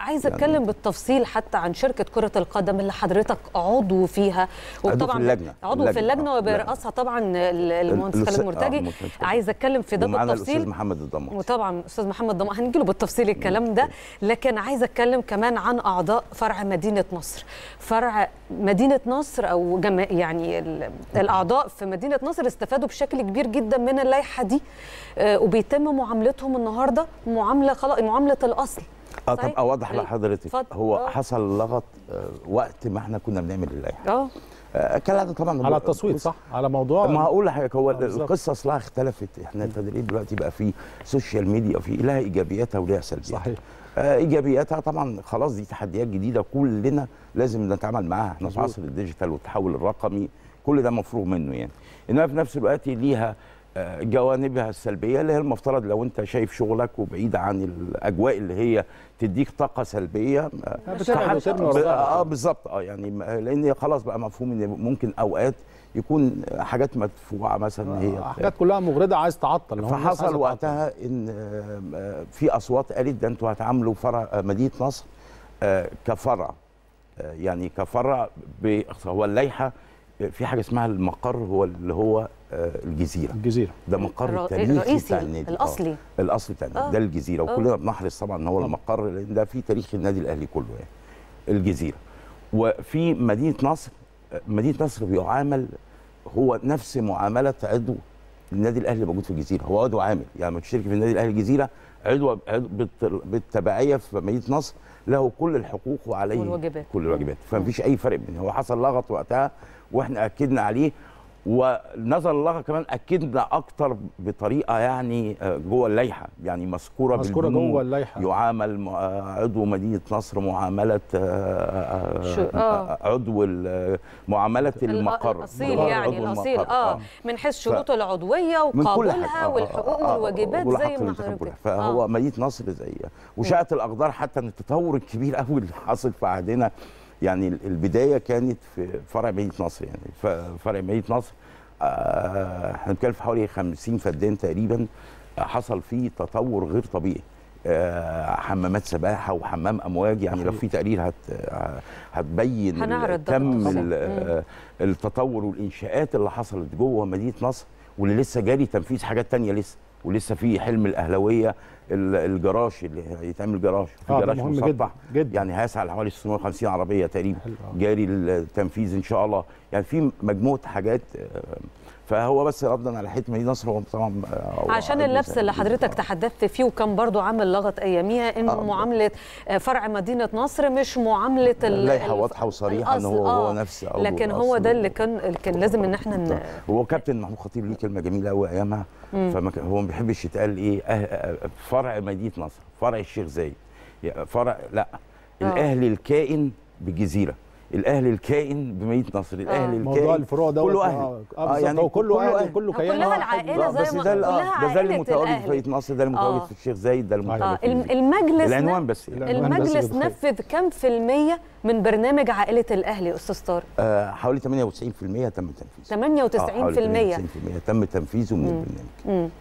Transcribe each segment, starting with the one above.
عايزه اتكلم بالتفصيل حتى عن شركه كره القدم اللي حضرتك عضو فيها عضو في اللجنه عضو في اللجنه وبيرأسها طبعا المهندس خالد مرتجي عايزه اتكلم في ده بالتفصيل الاستاذ محمد الضمان وطبعا استاذ محمد ضمان هنجي له بالتفصيل الكلام ده لكن عايزه اتكلم كمان عن اعضاء فرع مدينه نصر فرع مدينه نصر او جم... يعني الاعضاء في مدينه نصر استفادوا بشكل كبير جدا من اللائحه دي وبيتم معاملتهم النهارده معامله خلاص معامله الاصل اه طب اوضح لحضرتك هو أوه. حصل لغط وقت ما احنا كنا بنعمل اللائحه اه كالعاده طبعا على التصويت صح على موضوع ما هقول لحضرتك هو القصه اصلها اختلفت احنا التدريب دلوقتي بقى فيه سوشيال ميديا في لها ايجابياتها ولها سلبياتها صحيح آه ايجابياتها طبعا خلاص دي تحديات جديده كلنا لازم نتعامل معاها احنا في عصر الديجيتال والتحول الرقمي كل ده مفروغ منه يعني انما في نفس الوقت ليها جوانبها السلبيه اللي هي المفترض لو انت شايف شغلك وبعيد عن الاجواء اللي هي تديك طاقه سلبيه اه بالظبط اه يعني لان خلاص بقى مفهوم ان ممكن اوقات يكون حاجات مدفوعه مثلا هي حاجات كلها مغرضه عايز تعطل فحصل وقتها ان في اصوات قالت ده انتوا هتعاملوا فرع مدينه نصر كفرع يعني كفرع هو اللائحه في حاجه اسمها المقر هو اللي هو الجزيره الجزيره ده مقر التاريخي بتاع النادي الاصلي آه. الاصلي بتاع النادي ده الجزيره وكلنا بنحرص طبعا ان هو المقر لان ده في تاريخ النادي الاهلي كله يعني الجزيره وفي مدينه نصر مدينه نصر بيعامل هو نفس معامله عضو النادي الاهلي موجود في الجزيره هو عضو عامل يعني لما تشترك في النادي الاهلي الجزيره عضو بالتبعيه في مدينه نصر له كل الحقوق وعليه والواجبات. كل الواجبات فمفيش اي فرق بينه هو حصل لغط وقتها واحنا اكدنا عليه ونظر اللغه كمان اكدنا اكتر بطريقه يعني جوه اللائحه يعني مذكوره مذكوره جوه اللائحه يعامل عضو مدينه نصر معامله عضو معامله المقر الاصيل يعني الاصيل اه من حيث شروطه العضويه وقابلها والحقوق والواجبات زي ما حضرتك فهو مدينه نصر زي وشاءت الاقدار حتى ان التطور الكبير قوي اللي حاصل في عهدنا يعني البدايه كانت في فرع مدينه نصر يعني فرع مدينه نصر احنا بنتكلم في حوالي 50 فدان تقريبا حصل فيه تطور غير طبيعي حمامات سباحه وحمام امواج يعني لو في تقرير هت هتبين كم التطور والانشاءات اللي حصلت جوه مدينه نصر واللي لسه جاري تنفيذ حاجات تانية لسه ولسه في حلم الاهلاويه الجراج اللي هيتعمل جراج في آه جراج مهم مسطح جدا, جدا. يعني هيسعى لحوالي 650 عربيه تقريبا جاري التنفيذ ان شاء الله يعني في مجموعه حاجات فهو بس ردا على حته مدينه نصر هو طبعا عشان اللبس اللي حضرتك تحدثت فيه وكان برضو عامل لغط اياميها ان آه معامله فرع مدينه نصر مش معامله اللائحه واضحه وصريحه ان هو آه هو نفس لكن هو ده اللي كان اللي كان لازم ان احنا ن... هو كابتن محمود خطيب ليه كلمه جميله قوي ايامها فهو ما بيحبش يتقال ايه أه فرع مدينه نصر فرع الشيخ زايد فرع لا الاهلي الكائن بالجزيره الاهلي الكائن بمدينه نصر الاهلي الكائن موضوع الفروع ده كله اهلي اه, آه يعني كله اهلي كله كيان كلها العائله زي ما كلها ده ده اللي متواجد في مدينه نصر ده اللي متواجد في الشيخ زايد ده اللي متواجد آه. المجلس العنوان بس المجلس نفذ كم في المية من برنامج عائله الاهلي استاذ طارق؟ آه حوالي 98% تم تنفيذه 98% آه 98% تم تنفيذه من البرنامج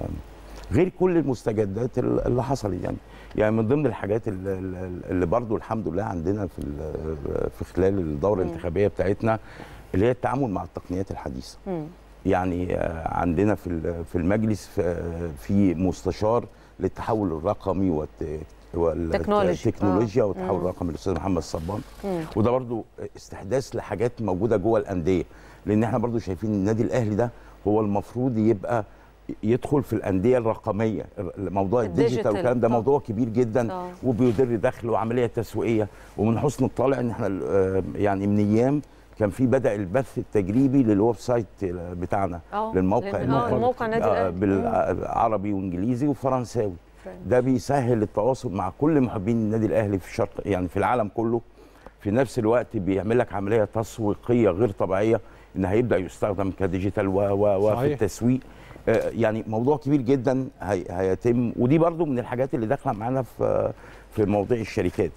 غير كل المستجدات اللي حصلت يعني يعني من ضمن الحاجات اللي, اللي برضو الحمد لله عندنا في في خلال الدوره الانتخابيه بتاعتنا اللي هي التعامل مع التقنيات الحديثه م. يعني عندنا في في المجلس في مستشار للتحول الرقمي والتكنولوجيا والتحول الرقمي الاستاذ محمد صبان وده برضو استحداث لحاجات موجوده جوه الانديه لان احنا برضو شايفين النادي الاهلي ده هو المفروض يبقى يدخل في الانديه الرقميه موضوع الديجيتال والكلام ده موضوع كبير جدا أوه. وبيدر دخل وعمليه تسويقيه ومن حسن الطالع ان احنا يعني من ايام كان في بدا البث التجريبي للويب سايت بتاعنا أوه. للموقع الموقع نادي بالعربي وانجليزي وفرنساوي ده بيسهل التواصل مع كل محبين النادي الاهلي في الشرق يعني في العالم كله في نفس الوقت بيعمل لك عمليه تسويقيه غير طبيعيه ان هيبدا يستخدم كديجيتال وفي التسويق يعني موضوع كبير جدا هي هيتم ودي برضو من الحاجات اللي داخله معانا في في مواضيع الشركات